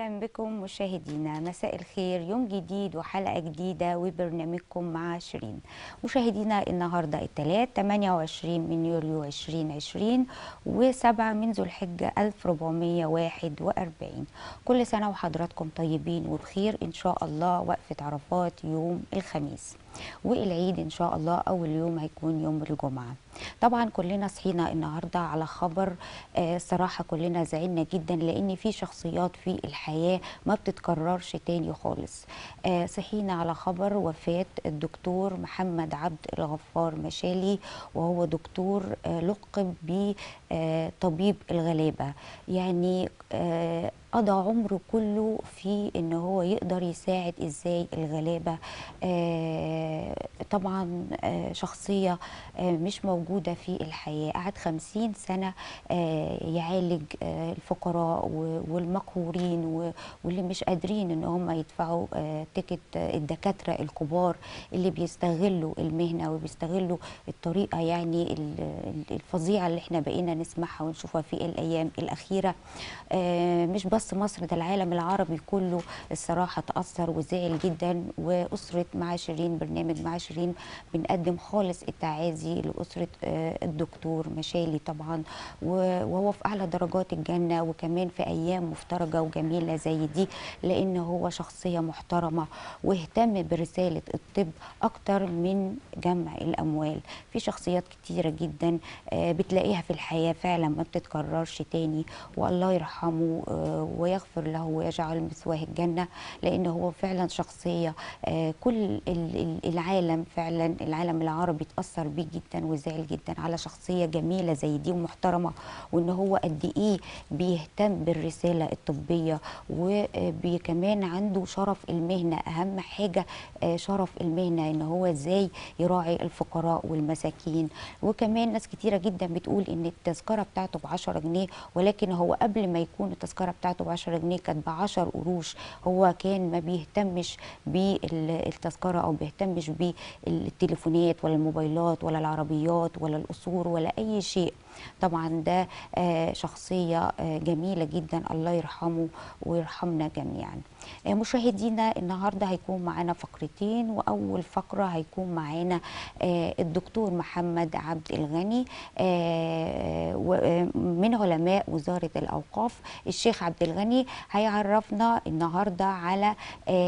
اهلا بكم مشاهدينا مساء الخير يوم جديد وحلقه جديده وبرنامجكم مع شيرين مشاهدينا النهارده الثلاث 28 من يوليو 2020 و7 من ذو الحجه 1441 كل سنه وحضراتكم طيبين وبخير ان شاء الله وقفه عرفات يوم الخميس والعيد ان شاء الله اول يوم هيكون يوم الجمعه طبعا كلنا صحينا النهارده على خبر آه صراحه كلنا زعلنا جدا لان في شخصيات في الحياه ما بتتكررش تاني خالص آه صحينا على خبر وفاه الدكتور محمد عبد الغفار مشالي وهو دكتور آه لقب بطبيب الغلابه يعني آه قضى عمره كله في ان هو يقدر يساعد ازاي الغلابه آه طبعا آه شخصيه آه مش موجوده في الحياه قعد خمسين سنه آه يعالج آه الفقراء والمقهورين واللي مش قادرين ان هم يدفعوا آه تيكت الدكاتره الكبار اللي بيستغلوا المهنه وبيستغلوا الطريقه يعني الفظيعه اللي احنا بقينا نسمعها ونشوفها في الايام الاخيره آه مش بس بس مصر ده العالم العربي كله الصراحه تاثر وزعل جدا واسره مع شيرين برنامج مع شيرين بنقدم خالص التعازي لاسره الدكتور مشالي طبعا وهو في اعلى درجات الجنه وكمان في ايام مفترجه وجميله زي دي لان هو شخصيه محترمه واهتم برساله الطب اكتر من جمع الاموال في شخصيات كتيره جدا بتلاقيها في الحياه فعلا ما بتتكررش تاني والله يرحمه ويغفر له ويجعل مثواه الجنة لأنه هو فعلا شخصية كل العالم فعلا العالم العربي اتأثر بيه جدا وزعل جدا على شخصية جميلة زي دي ومحترمة وإن هو قد إيه بيهتم بالرسالة الطبية وكمان عنده شرف المهنة أهم حاجة شرف المهنة إن هو إزاي يراعي الفقراء والمساكين وكمان ناس كتيرة جدا بتقول إن التذكرة بتاعته ب 10 جنيه ولكن هو قبل ما يكون التذكرة بتاعته ب 10 جنيه كانت ب 10 قروش هو كان ما بيهتمش بالتذكره او بيهتمش بالتليفونات ولا الموبايلات ولا العربيات ولا القصور ولا اي شيء طبعا ده شخصيه جميله جدا الله يرحمه ويرحمنا جميعا مشاهدينا النهارده هيكون معانا فقرتين واول فقره هيكون معانا الدكتور محمد عبد الغني من علماء وزاره الاوقاف الشيخ عبد الغني هيعرفنا النهارده على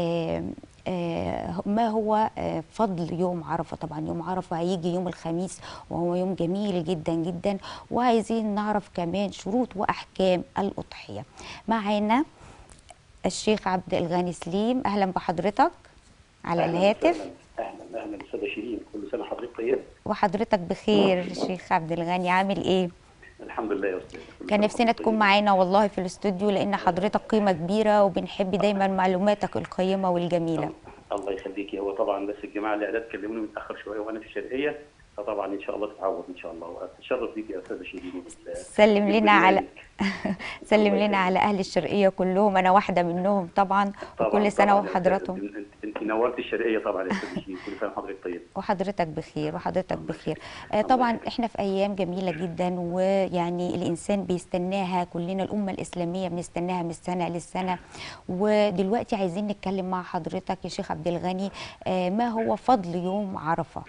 ما هو فضل يوم عرفه طبعا يوم عرفه هيجي يوم الخميس وهو يوم جميل جدا جدا وعايزين نعرف كمان شروط واحكام الاضحيه معانا الشيخ عبد الغني سليم اهلا بحضرتك على أهلاً الهاتف اهلا اهلا استاذه شيرين كل سنه حضرتك طيب وحضرتك بخير الشيخ عبد الغني عامل ايه الحمد لله يا استاذ كل كان سنة نفسنا حضرتك تكون طيب. معانا والله في الاستوديو لان حضرتك قيمه كبيره وبنحب دايما معلوماتك القيمه والجميله الله يخليكي هو طبعا بس الجماعه الاعداد كلموني متاخر شويه وانا في الشرقيه فطبعا ان شاء الله تتعوض ان شاء الله واتشرف بيك يا استاذه شيرين وبال- سلم لنا على ببرنامجك. سلم الله لنا يخليك. على اهل الشرقيه كلهم انا واحده منهم طبعا طبعا وكل سنه طبعاً يا وحضراتهم أستاذ، انت, انت نورت الشرقيه طبعا يا استاذه شيرين كل سنه حضرتك طيب وحضرتك بخير وحضرتك الله بخير يخليك. آه الله طبعا يخليك. احنا في ايام جميله جدا ويعني الانسان بيستناها كلنا الامه الاسلاميه بنستناها من السنه للسنه ودلوقتي عايزين نتكلم مع حضرتك يا شيخ عبد الغني آه ما هو فضل يوم عرفه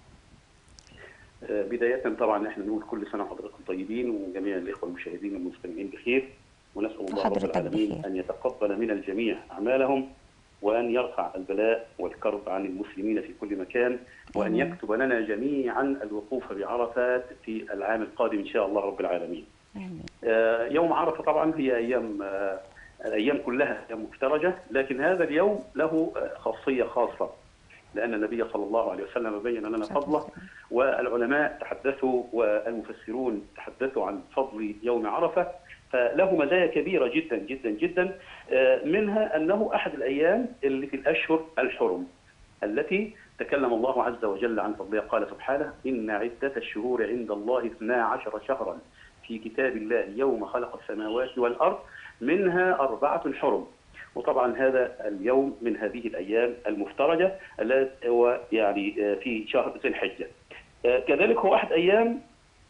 آه، بداية طبعا احنا نقول كل سنة وحضراتكم طيبين وجميع الإخوة المشاهدين المستمعين بخير ونسأل الله رب وحضرتك العالمين بخير. أن يتقبل من الجميع أعمالهم وأن يرفع البلاء والكرب عن المسلمين في كل مكان وأن آمين. يكتب لنا جميعا الوقوف بعرفات في العام القادم إن شاء الله رب العالمين آمين. آه، يوم عرفة طبعا هي أيام آه، الأيام كلها أيام مفترجة لكن هذا اليوم له آه، خاصية خاصة لأن النبي صلى الله عليه وسلم بين لنا فضله والعلماء تحدثوا والمفسرون تحدثوا عن فضل يوم عرفة فله مزايا كبيرة جدا جدا جدا آه، منها أنه أحد الأيام اللي في الأشهر الحرم التي تكلم الله عز وجل عن فضلها قال سبحانه إن عدة الشهور عند الله 12 شهرا في كتاب الله يوم خلق السماوات والأرض منها أربعة حرم وطبعا هذا اليوم من هذه الأيام المفترجة التي هو يعني آه، في شهر ذي الحجة آه، كذلك هو أحد أيام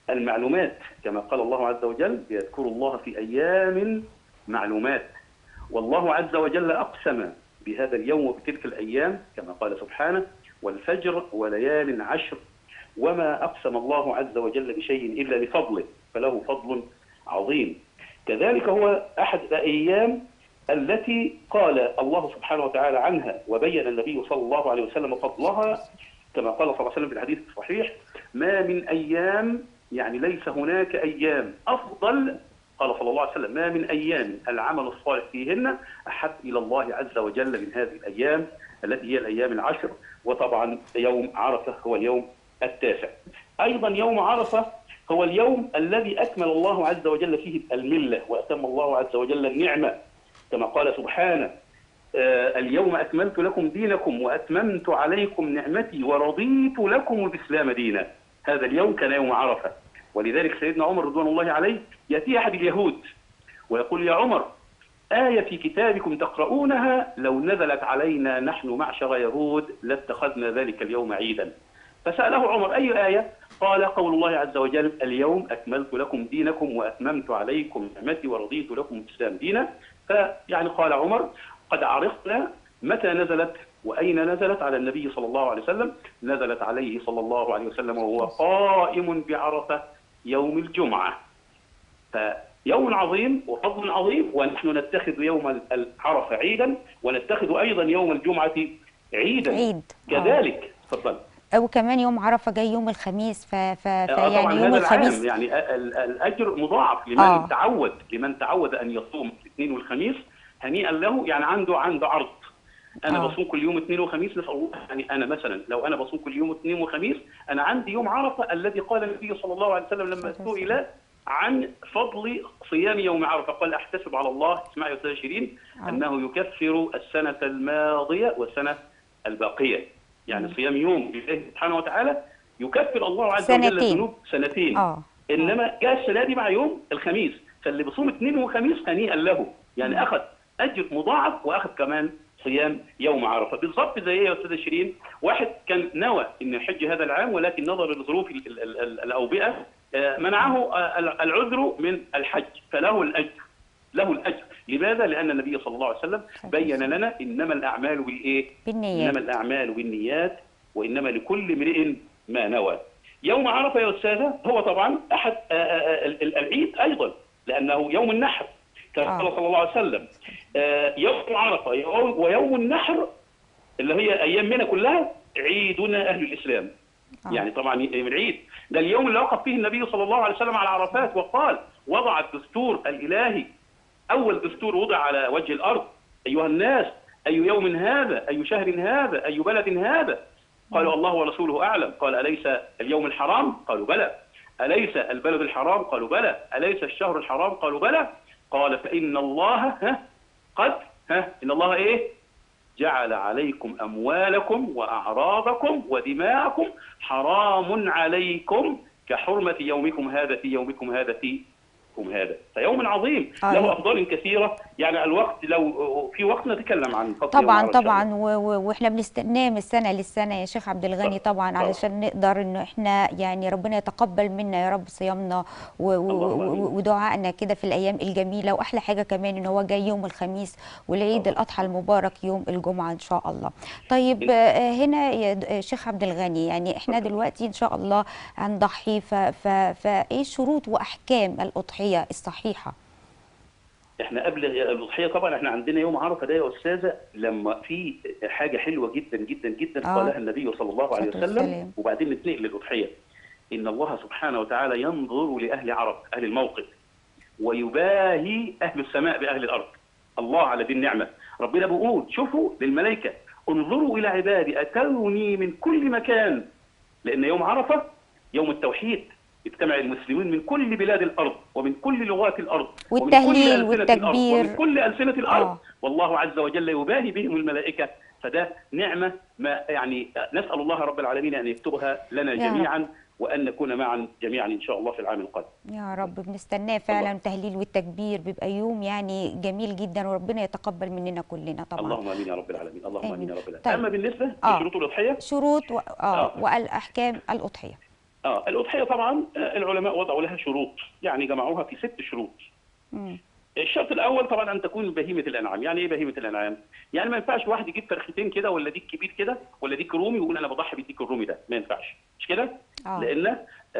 المعلومات كما قال الله عز وجل يذكر الله في أيام معلومات والله عز وجل أقسم بهذا اليوم وبتلك الأيام كما قال سبحانه والفجر وليال عشر وما أقسم الله عز وجل بشيء إلا بفضله فله فضل عظيم كذلك هو أحد الأيام التي قال الله سبحانه وتعالى عنها وبين النبي صلى الله عليه وسلم فضلها كما قال صلى الله عليه وسلم في الحديث الصحيح ما من أيام يعني ليس هناك أيام أفضل قال صلى الله عليه وسلم ما من أيام العمل الصالح فيهن أحب إلى الله عز وجل من هذه الأيام التي هي الأيام العشر وطبعا يوم عرفة هو اليوم التاسع أيضا يوم عرفة هو اليوم الذي أكمل الله عز وجل فيه الملة وأتم الله عز وجل النعمة كما قال سبحانه آه، اليوم أكملت لكم دينكم وأتممت عليكم نعمتي ورضيت لكم الإسلام دينا هذا اليوم كان يوم عرفة ولذلك سيدنا عمر رضوان الله عليه يأتي أحد اليهود ويقول يا عمر آية في كتابكم تقرؤونها لو نزلت علينا نحن معشر يهود لاتخذنا ذلك اليوم عيدا فسأله عمر أي آية؟ قال قول الله عز وجل اليوم أكملت لكم دينكم وأتممت عليكم نعمتي ورضيت لكم الإسلام دينا فيعني قال عمر قد عرفنا متى نزلت وأين نزلت على النبي صلى الله عليه وسلم نزلت عليه صلى الله عليه وسلم وهو قائم بعرفة يوم الجمعة فيوم عظيم وفضل عظيم ونحن نتخذ يوم العرفة عيدا ونتخذ أيضا يوم الجمعة عيدا عيد آه. كذلك تفضل وكمان يوم عرفة جاي يوم الخميس ف... ف... آه، طبعا فيعني يوم هذا الخميس العام يعني ال- الاجر مضاعف لمن آه. تعود لمن تعود ان يصوم الاثنين والخميس هنيئا له يعني عنده عنده عرض انا آه. بصوم كل يوم اثنين وخميس نسال الله يعني انا مثلا لو انا بصوم كل يوم اثنين وخميس انا عندي يوم عرفه الذي قال النبي صلى الله عليه وسلم لما صلى الله عليه سئل عن فضل صيام يوم عرفه قال احتسب على الله اسمعي يا استاذ شيرين آه. انه يكفر السنه الماضيه والسنه الباقيه يعني صيام يوم لله سبحانه وتعالى يكفر الله عز وجل سنتين. الذنوب سنتين اه انما جاء السنه دي مع يوم الخميس فاللي بيصوم اثنين وخميس هنيئا له يعني اخذ اجر مضاعف واخذ كمان صيام يوم عرفه بالضبط زي ايه يا استاذه شيرين واحد كان نوى انه يحج هذا العام ولكن نظرا لظروف ال- ال- ال- الاوبئه آه، منعه آه، العذر من الحج فله الاجر له الاجر لماذا لان النبي صلى الله عليه وسلم بين لنا انما الاعمال بالايه بالنيات انما الاعمال بالنيات وانما لكل امرئ ما نوى. يوم عرفه يا استاذه هو طبعا احد آه، آه، ال- ال- العيد ايضا لانه يوم النحر كما آه. قال صلى الله عليه وسلم آه، يوم عرفه يوم- ويوم النحر اللي هي ايام منى كلها عيدنا اهل الاسلام. آه. يعني طبعا يوم العيد ده اليوم اللي وقف فيه النبي صلى الله عليه وسلم على عرفات وقال وضع الدستور الالهي اول دستور وضع على وجه الارض ايها الناس اي يوم هذا اي شهر هذا اي بلد هذا قالوا الله ورسوله اعلم قال اليس اليوم الحرام قالوا بلى اليس البلد الحرام قالوا بلى اليس الشهر الحرام قالوا بلى قال فان الله ها قد ها ان الله ايه جعل عليكم اموالكم واعراضكم ودماءكم حرام عليكم كحرمه يومكم هذا في يومكم هذا في يومكم هذا فيوم عظيم آه. له افضال كثيره يعني الوقت لو في وقت نتكلم عن فضل يوم طبعا عرفة إن شاء طبعا الله. و- و- واحنا بنستناه من السنه للسنه يا شيخ عبد الغني طبعا طبعاً. علشان نقدر انه احنا يعني ربنا يتقبل منا يا رب صيامنا و- و- اللهم آمين. و- ودعائنا كده في الايام الجميله واحلى حاجه كمان ان هو جاي يوم الخميس والعيد طبعاً. الاضحى المبارك يوم الجمعه ان شاء الله طيب آه، هنا يا د- آه، شيخ عبد الغني يعني احنا دلوقتي ان شاء الله هنضحي ف- ف- فايه شروط واحكام الاضحيه الصحيحه احنا قبل الاضحيه طبعا احنا عندنا يوم عرفه ده يا استاذه لما في حاجه حلوه جدا جدا جدا آه. قالها النبي صلى الله عليه الصلاة وسلم والسلام. وبعدين نتنقل للاضحيه ان الله سبحانه وتعالى ينظر لاهل عرب اهل الموقف ويباهي اهل السماء باهل الارض الله على دي النعمه ربنا بيقول شوفوا للملائكه انظروا الى عبادي اتوني من كل مكان لان يوم عرفه يوم التوحيد اجتمع المسلمين من كل بلاد الارض ومن كل لغات الارض ومن كل والتهليل ألسنة الأرض والتكبير. ومن كل ألسنة الأرض آه. والله عز وجل يباهي بهم الملائكة فده نعمة ما يعني نسأل الله رب العالمين أن يكتبها لنا يا رب. جميعا وأن نكون معا جميعا إن شاء الله في العام القادم يا رب بنستناه فعلا التهليل والتكبير بيبقى يوم يعني جميل جدا وربنا يتقبل مننا كلنا طبعا اللهم آمين يا رب العالمين اللهم آمين. آمين يا رب العالمين طيب. أما بالنسبة آه. لشروط الأضحية شروط و... آه. آه. والاحكام الاضحيه آه الأضحية طبعا آه، العلماء وضعوا لها شروط يعني جمعوها في ست شروط مم. الشرط الاول طبعا ان تكون بهيمه الانعام، يعني ايه بهيمه الانعام؟ يعني ما ينفعش واحد يجيب فرختين كده ولا ديك كبير كده ولا ديك رومي ويقول انا بضحي بالديك الرومي ده، ما ينفعش، مش كده؟ آه. لان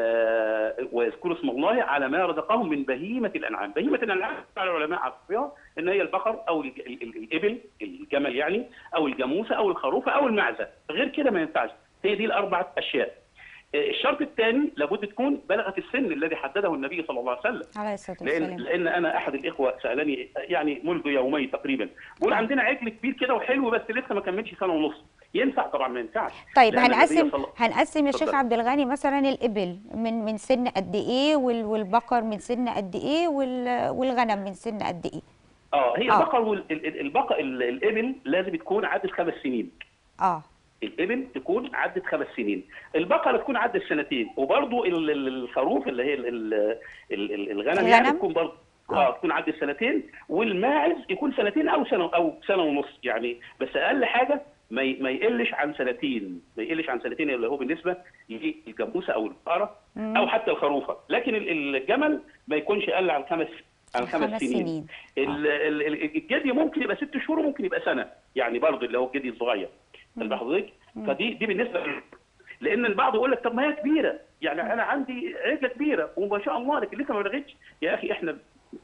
آه ويذكروا اسم الله على ما رزقهم من بهيمه الانعام، بهيمه الانعام على العلماء عرفوها ان هي البقر او ال- ال- ال- الابل الجمل يعني او الجاموسه او الخروفه او المعزه، غير كده ما ينفعش، هي دي الاربعه اشياء. آه، الشرط الثاني لابد تكون بلغت السن الذي حدده النبي صلى الله عليه وسلم. عليه الصلاه لان والسلام لان انا احد الاخوه سالني يعني منذ يومين تقريبا بيقول عندنا عجل كبير كده وحلو بس لسه ما كملش سنه ونص ينفع طبعا ما ينفعش طيب لأن النبي هنقسم صلى- هنقسم يا شيخ اتفضل. عبد الغني مثلا الابل من من سن قد ايه وال- والبقر من سن قد ايه وال- والغنم من سن قد ايه اه هي آه. البقر وال- ال- ال- البقر ال- الابل لازم تكون عدت خمس سنين اه الابل تكون عدت خمس سنين البقره تكون عدت سنتين وبرضو ال- ال- الخروف اللي هي ال- ال- ال- ال- الغنم يعني الغنم؟ تكون برضو آه. اه تكون عدت سنتين والماعز يكون سنتين او سنه او سنه ونص يعني بس اقل حاجه ما ي- ما يقلش عن سنتين ما يقلش عن سنتين اللي هو بالنسبه للجاموسه او البقره مم. او حتى الخروفه لكن ال- الجمل ما يكونش اقل عن خمس عن خمس, خمس سنين, سنين. ال- ال- ال- الجدي ممكن يبقى ست شهور وممكن يبقى سنه يعني برضه اللي هو الجدي الصغير خلي حضرتك فدي دي بالنسبه لل- لان البعض يقول لك طب ما هي كبيره يعني انا عندي عجله كبيره وما شاء الله لكن لسه ما بلغتش يا اخي احنا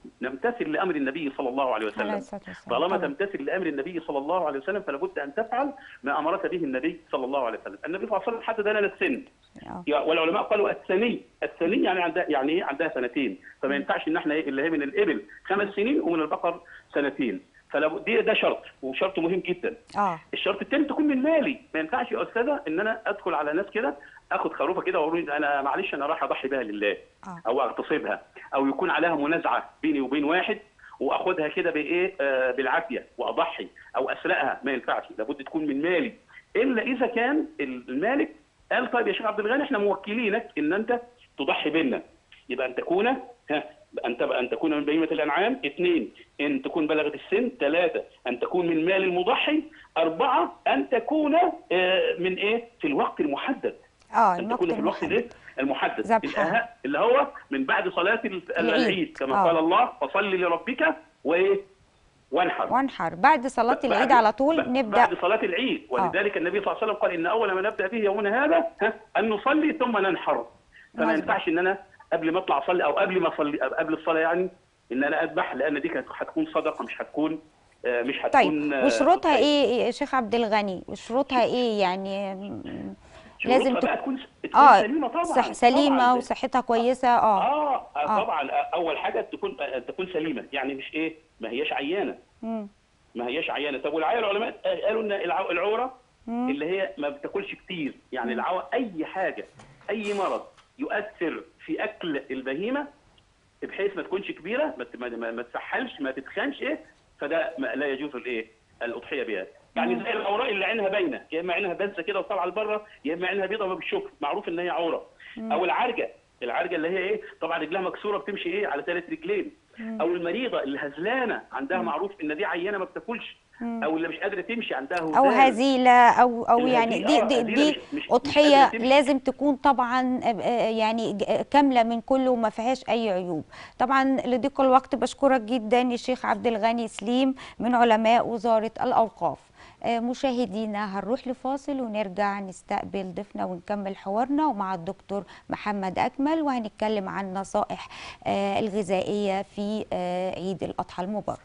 نمتثل لامر النبي صلى الله عليه عليه وسلم الصلاه والسلام طالما طبعاً. تمتثل لامر النبي صلى الله عليه وسلم فلا بد ان تفعل ما امرك به النبي صلى الله عليه وسلم النبي صلى الله عليه وسلم حدد لنا السن آه. يا- والعلماء قالوا الثني الثني يعني عندها يعني ايه عندها سنتين فما ينفعش ان احنا ايه اللي هي من الابل خمس سنين ومن البقر سنتين فلا بد- دي ده شرط وشرط مهم جدا اه الشرط الثاني تكون من مالي ما ينفعش يا استاذه ان انا ادخل على ناس كده اخد خروفه كده واقول انا معلش انا رايح اضحي بها لله آه. او اغتصبها او يكون عليها منازعه بيني وبين واحد واخدها كده بايه آه بالعافيه واضحي او اسرقها ما ينفعش لابد تكون من مالي الا اذا كان المالك قال طيب يا شيخ عبد الغني احنا موكلينك ان انت تضحي بينا يبقى ان تكون ها ان تبقى ان تكون من بهيمه الانعام اثنين ان تكون بلغت السن ثلاثه ان تكون من مال المضحي اربعه ان تكون آه، من ايه في الوقت المحدد اه ان الوقت تكون في الوقت المحدد ده المحدد ذبحها. الأه- اللي هو من بعد صلاه ال- العيد. العيد كما آه. قال الله فصل لربك وايه وانحر وانحر بعد صلاه بعد- العيد على طول ب- نبدا بعد صلاة العيد ولذلك النبي صلى الله عليه وسلم قال إن أول ما نبدأ به يومنا هذا ها أن نصلي ثم ننحر فما مظبوط. ينفعش إن أنا قبل ما أطلع أصلي أو قبل ما أصلي أو قبل الصلاة يعني إن أنا أذبح لأن دي كانت هتكون صدقة مش هتكون آه، مش هتكون طيب آه، وشروطها أضحية. ايه يا شيخ عبد الغني وشروطها ايه يعني م- شروطها لازم بقى تكون تكون تكون اه سليمة طبعا صح سليمه طبعاً. وصحتها كويسه اه آه, آه. آه طبعا آه، أول حاجة تكون آه، تكون سليمة يعني مش إيه ما هياش عيانة مم. ما هياش عيانه طب والعيا العلماء قالوا ان الع- العوره مم. اللي هي ما بتاكلش كتير يعني العوره اي حاجه اي مرض يؤثر في اكل البهيمه بحيث ما تكونش كبيره ما ت- ما, ما, ما تسحلش ما تتخنش ايه فده ما لا يجوز الايه الاضحيه بها يعني زي العوراء اللي عينها باينه يا اما عينها بازه كده وطالعه لبره يا اما عينها بيضاء ما بتشوف معروف ان هي عوره او العرجه العرجه اللي هي ايه طبعا رجلها مكسوره بتمشي ايه على ثلاث رجلين او المريضه اللي هزلانه عندها معروف ان دي عيانه ما بتاكلش او اللي مش قادره تمشي عندها او هزال. هزيله او او يعني الهزيلة، دي آه، دي, هزيلة دي مش- مش- مش اضحيه قادرة تمشي. لازم تكون طبعا آه، آه، يعني ج- كامله من كله وما فيهاش اي عيوب طبعا لضيق الوقت بشكرك جدا الشيخ عبد الغني سليم من علماء وزاره الاوقاف آه، مشاهدينا هنروح لفاصل ونرجع نستقبل ضيفنا ونكمل حوارنا ومع الدكتور محمد اكمل وهنتكلم عن نصائح آه، الغذائيه في آه، عيد الاضحى المبارك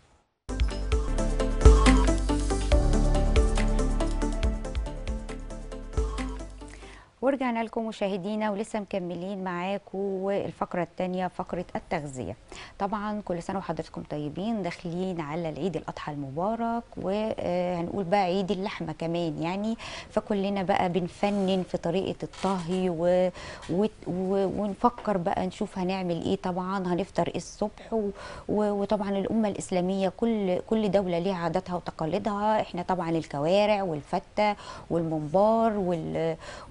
ورجعنا لكم مشاهدينا ولسه مكملين معاكم والفقرة الثانية فقرة التغذية طبعا كل سنة وحضراتكم طيبين داخلين على العيد الأضحى المبارك وهنقول بقى عيد اللحمة كمان يعني فكلنا بقى بنفنن في طريقة الطهي و... و... و... ونفكر بقى نشوف هنعمل ايه طبعا هنفطر ايه الصبح و... و... وطبعا الأمة الإسلامية كل كل دولة ليها عاداتها وتقاليدها احنا طبعا الكوارع والفتة والممبار وال... وال...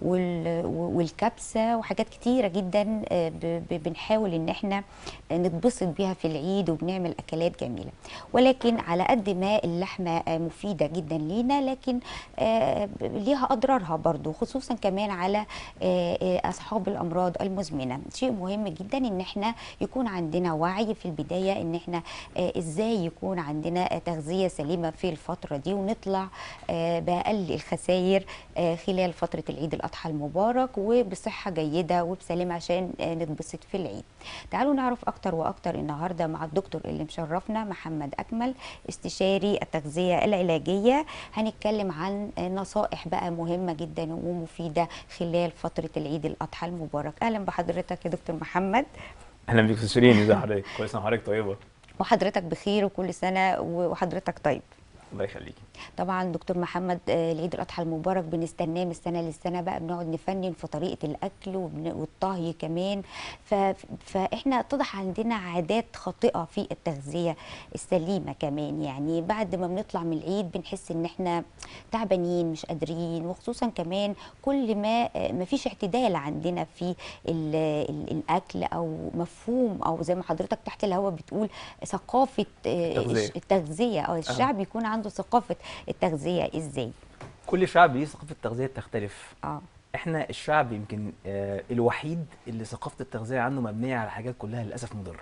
وال- والكبسه وحاجات كتيره جدا آه، ب- ب- بنحاول ان احنا نتبسط بيها في العيد وبنعمل اكلات جميله ولكن على قد ما اللحمه آه، مفيده جدا لينا لكن آه، ب- ليها اضرارها برضو خصوصا كمان على آه، آه، اصحاب الامراض المزمنه شيء مهم جدا ان احنا يكون عندنا وعي في البدايه ان احنا آه، ازاي يكون عندنا آه، تغذيه سليمه في الفتره دي ونطلع آه، باقل الخسائر آه، خلال فتره العيد الاضحى المبارك وبصحه جيده وبسلام عشان آه، نتبسط في العيد تعالوا نعرف اكتر واكتر النهارده مع الدكتور اللي مشرفنا محمد اكمل استشاري التغذيه العلاجيه هنتكلم عن آه، نصائح بقى مهمه جدا ومفيده خلال فتره العيد الاضحى المبارك اهلا بحضرتك يا دكتور محمد اهلا بيك استاذ شيرين ازي حضرتك كل سنه وحضرتك طيبه وحضرتك بخير وكل سنه وحضرتك طيب الله يخليكي طبعا دكتور محمد آه، العيد الاضحى المبارك بنستناه من السنه للسنه بقى بنقعد نفنن في طريقه الاكل وبن- والطهي كمان ف... فاحنا اتضح عندنا عادات خاطئه في التغذيه السليمه كمان يعني بعد ما بنطلع من العيد بنحس ان احنا تعبانين مش قادرين وخصوصا كمان كل ما آه، ما فيش اعتدال عندنا في ال... ال... الاكل او مفهوم او زي ما حضرتك تحت الهوا بتقول ثقافه آه، تغذية. التغذيه او الشعب يكون عنده ثقافه التغذيه ازاي كل شعب ليه ثقافه تغذيه تختلف اه احنا الشعب يمكن آه الوحيد اللي ثقافه التغذيه عنده مبنيه على حاجات كلها للاسف مضره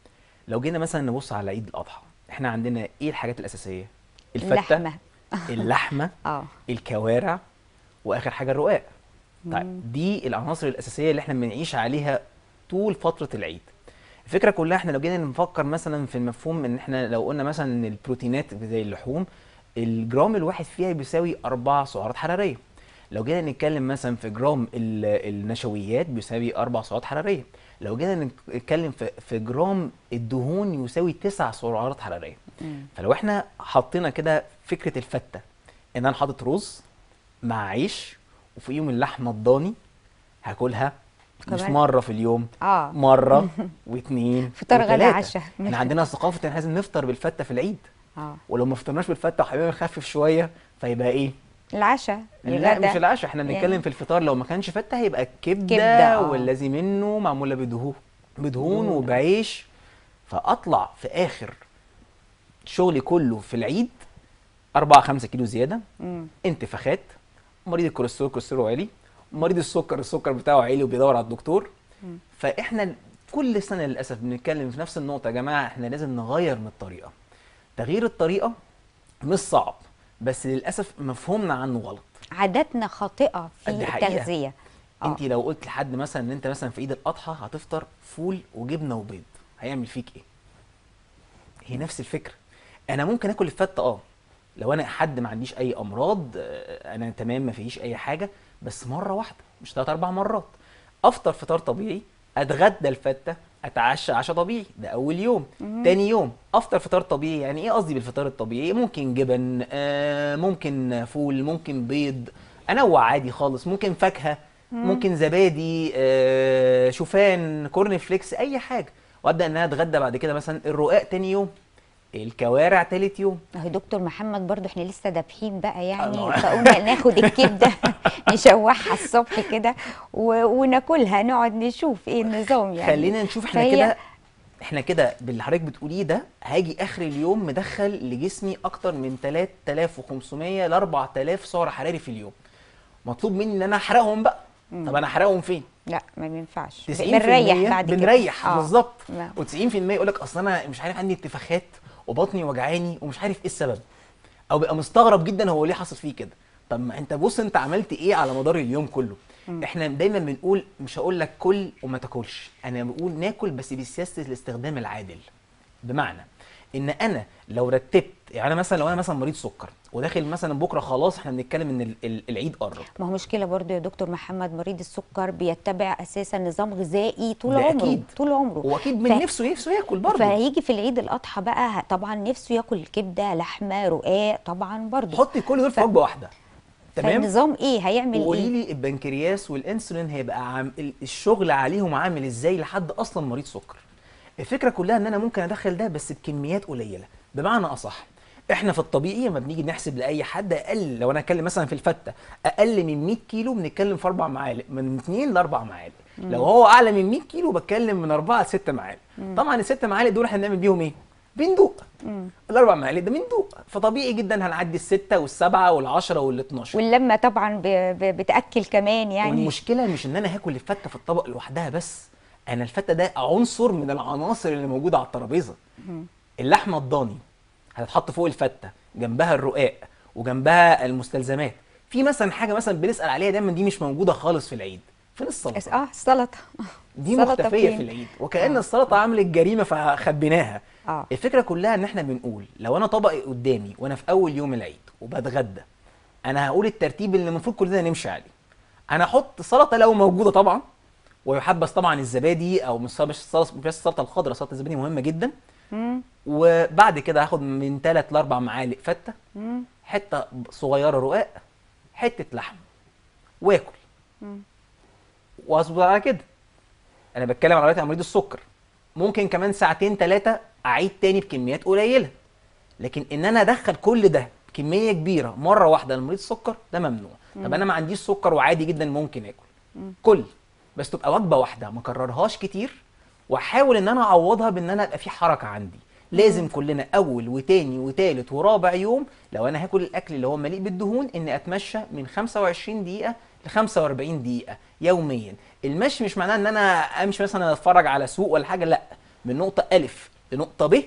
لو جينا مثلا نبص على عيد الاضحى احنا عندنا ايه الحاجات الاساسيه الفته اللحمه اللحمه اه الكوارع واخر حاجه الرقاق مم. طيب دي العناصر الاساسيه اللي احنا بنعيش عليها طول فتره العيد الفكره كلها احنا لو جينا نفكر مثلا في المفهوم ان احنا لو قلنا مثلا ان البروتينات زي اللحوم الجرام الواحد فيها بيساوي أربع سعرات حراريه لو جينا نتكلم مثلا في جرام ال- النشويات بيساوي أربع سعرات حراريه لو جينا نتكلم في في جرام الدهون يساوي تسع سعرات حراريه مم. فلو احنا حطينا كده فكره الفته ان انا حاطط رز مع عيش وفيهم اللحمه الضاني هاكلها مش كمان؟ مره في اليوم اه مره واثنين فطار غدا وتلاتة. عشاء. احنا عندنا ثقافه ان احنا لازم نفطر بالفته في العيد اه ولو ما فطرناش بالفته وحابين نخفف شويه فيبقى ايه العشاء لا الغدا. مش العشاء احنا بنتكلم يعني. في الفطار لو ما كانش فته هيبقى الكبده كبدة، آه. والذي منه معموله بدهون بدهون دهون. وبعيش فاطلع في اخر شغلي كله في العيد 4 5 كيلو زياده مم. انتفاخات مريض الكوليسترول كوليسترول عالي مريض السكر السكر بتاعه عالي وبيدور على الدكتور مم. فاحنا كل سنه للاسف بنتكلم في نفس النقطه يا جماعه احنا لازم نغير من الطريقه تغيير الطريقه مش صعب بس للاسف مفهومنا عنه غلط عاداتنا خاطئه في دي حقيقة. التغذيه آه. انت لو قلت لحد مثلا ان انت مثلا في عيد الاضحى هتفطر فول وجبنه وبيض هيعمل فيك ايه هي نفس الفكره انا ممكن اكل الفته اه لو انا حد ما عنديش اي امراض آه، انا تمام ما فيش اي حاجه بس مره واحده مش ثلاث اربع مرات افطر فطار طبيعي اتغدى الفته اتعشى عشاء طبيعي ده اول يوم مم. تاني يوم افطر فطار طبيعي يعني ايه قصدي بالفطار الطبيعي ممكن جبن آه ممكن فول ممكن بيض انوع عادي خالص ممكن فاكهه ممكن زبادي آه شوفان كورن فليكس اي حاجه وابدا ان انا اتغدى بعد كده مثلا الرقاق تاني يوم الكوارع تالت يوم اهو دكتور محمد برضو احنا لسه دابحين بقى يعني الله. فقلنا ناخد الكبده نشوحها الصبح كده و... وناكلها نقعد نشوف ايه النظام يعني خلينا نشوف احنا فهي- كده احنا كده باللي حضرتك بتقوليه ده هاجي اخر اليوم مدخل لجسمي اكتر من 3500 ل 4000 سعر حراري في اليوم مطلوب مني ان انا احرقهم بقى طب انا احرقهم فين لا ما ينفعش 90% بنريح بعد كده بنريح آه. بالظبط نعم. و90% يقول لك اصل انا مش عارف عندي انتفاخات وبطني وجعاني ومش عارف ايه السبب او بيبقى مستغرب جدا هو ليه حصل فيه كده طب ما انت بص انت عملت ايه على مدار اليوم كله احنا دايما بنقول مش هقول لك كل وما تاكلش انا بقول ناكل بس بسياسه الاستخدام العادل بمعنى ان انا لو رتبت يعني انا مثلا لو انا مثلا مريض سكر وداخل مثلا بكره خلاص احنا بنتكلم ان ال- ال- العيد قرب ما هو مشكله برضو يا دكتور محمد مريض السكر بيتبع اساسا نظام غذائي طول ده عمره أكيد. طول عمره واكيد من ف- نفسه نفسه ياكل برضه فهيجي في العيد الاضحى بقى ه- طبعا نفسه ياكل كبده لحمه رقاق طبعا برضو حطي كل دول في ف- وجبه واحده تمام فالنظام ايه هيعمل وقولي ايه لي البنكرياس والانسولين هيبقى عام ال- الشغل عليهم عامل ازاي لحد اصلا مريض سكر الفكره كلها ان انا ممكن ادخل ده بس بكميات قليله بمعنى اصح احنا في الطبيعي لما بنيجي نحسب لاي حد اقل لو انا اتكلم مثلا في الفته اقل من 100 كيلو بنتكلم في اربع معالق من 2 ل 4 معالق لو هو اعلى من 100 كيلو بتكلم من 4 ل 6 معالق طبعا الست معالق دول احنا بنعمل بيهم ايه بندوق الاربع معالق ده بندوق فطبيعي جدا هنعدي السته والسبعه والعشره وال 12 واللمه طبعا ب... ب... بتاكل كمان يعني والمشكله مش ان انا هاكل الفته في الطبق لوحدها بس انا الفته ده عنصر من العناصر اللي موجوده على الترابيزه اللحمه الضاني هتتحط فوق الفته جنبها الرقاق وجنبها المستلزمات في مثلا حاجه مثلا بنسال عليها دايما دي مش موجوده خالص في العيد فين السلطه اه السلطه دي السلطة مختفيه فين؟ في العيد وكأن آه. السلطه عملت جريمه فخبيناها اه الفكره كلها ان احنا بنقول لو انا طبقي قدامي وانا في اول يوم العيد وبتغدى انا هقول الترتيب اللي المفروض كلنا نمشي عليه انا احط سلطه لو موجوده طبعا ويحبذ طبعا الزبادي او مش مش السلطه مش بس السلطه الخضراء سلطه الزبادي مهمه جدا مم. وبعد كده هاخد من 3 ل 4 معالق فته مم. حته صغيره رقاق حته لحم واكل مم. واظبط على كده انا بتكلم على دلوقتي عن مريض السكر ممكن كمان ساعتين ثلاثه اعيد تاني بكميات قليله لكن ان انا ادخل كل ده كميه كبيره مره واحده لمريض السكر ده ممنوع طب انا ما عنديش سكر وعادي جدا ممكن اكل كل بس تبقى وجبه واحده ما اكررهاش كتير واحاول ان انا اعوضها بان انا ابقى في حركه عندي لازم كلنا اول وتاني وتالت ورابع يوم لو انا هاكل الاكل اللي هو مليء بالدهون اني اتمشى من 25 دقيقه ل 45 دقيقه يوميا المشي مش معناه ان انا امشي مثلا اتفرج على سوق ولا حاجه لا من نقطه الف لنقطه ب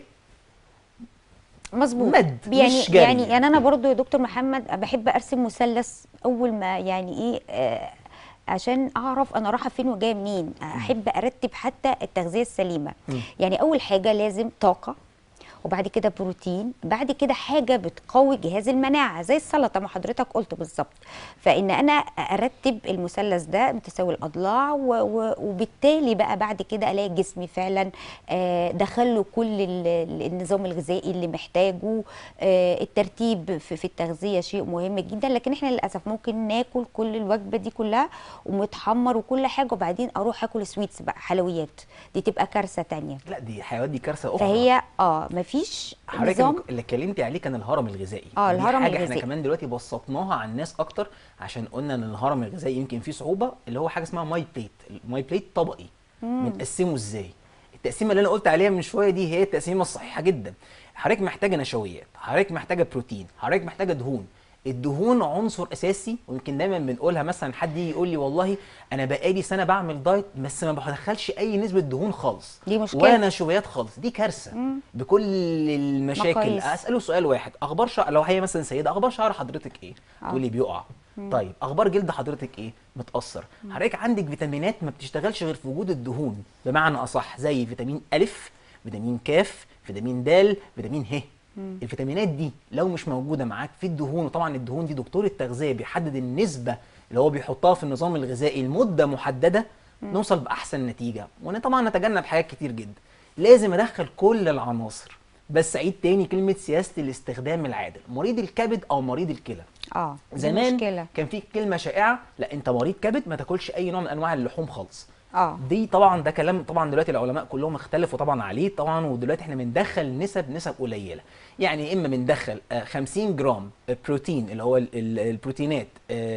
مظبوط مد، يعني مش جري. يعني يعني انا برضو يا دكتور محمد بحب ارسم مثلث اول ما يعني ايه آه عشان اعرف انا رايحه فين وجايه منين احب ارتب حتى التغذيه السليمه مم. يعني اول حاجه لازم طاقه وبعد كده بروتين بعد كده حاجه بتقوي جهاز المناعه زي السلطه ما حضرتك قلت بالظبط فان انا ارتب المثلث ده متساوي الاضلاع و و وبالتالي بقى بعد كده الاقي جسمي فعلا آه، دخل له كل ال- ال- النظام الغذائي اللي محتاجه آه، الترتيب في, في التغذيه شيء مهم جدا لكن احنا للاسف ممكن ناكل كل الوجبه دي كلها ومتحمر وكل حاجه وبعدين اروح اكل سويتس بقى حلويات دي تبقى كارثه تانية لا دي حيوانات دي كارثه اخرى فهي اه مفيش حضرتك نظام اللي اتكلمتي عليه كان الهرم الغذائي آه، دي الهرم حاجه الغذائي. احنا كمان دلوقتي بسطناها على الناس اكتر عشان قلنا ان الهرم الغذائي يمكن فيه صعوبه اللي هو حاجه اسمها ماي بليت الماي بليت طبقي بنقسمه ازاي التقسيمه اللي انا قلت عليها من شويه دي هي التقسيمه الصحيحه جدا حضرتك محتاجه نشويات حضرتك محتاجه بروتين حضرتك محتاجه دهون الدهون عنصر اساسي ويمكن دايما بنقولها مثلا حد يجي يقول لي والله انا بقالي سنه بعمل دايت بس ما بدخلش اي نسبه دهون خالص دي مشكلة. ولا نشويات خالص دي كارثه بكل المشاكل مقاييس. اساله سؤال واحد اخبار شعر لو هي مثلا سيده اخبار شعر حضرتك ايه آه. تقول لي بيقع طيب اخبار جلد حضرتك ايه متاثر حضرتك عندك فيتامينات ما بتشتغلش غير في وجود الدهون بمعنى اصح زي فيتامين الف فيتامين كاف فيتامين د فيتامين ه الفيتامينات دي لو مش موجوده معاك في الدهون وطبعا الدهون دي دكتور التغذيه بيحدد النسبه اللي هو بيحطها في النظام الغذائي لمده محدده نوصل باحسن نتيجه وانا طبعا نتجنب حاجات كتير جدا لازم ادخل كل العناصر بس عيد تاني كلمه سياسه الاستخدام العادل مريض الكبد او مريض الكلى اه دي زمان مشكله كان في كلمه شائعه لا انت مريض كبد ما تاكلش اي نوع من انواع اللحوم خالص اه دي طبعا ده كلام طبعا دلوقتي العلماء كلهم اختلفوا طبعا عليه طبعا ودلوقتي احنا بندخل نسب نسب قليله يعني يا اما بندخل آه، 50 جرام بروتين اللي هو ال- ال- البروتينات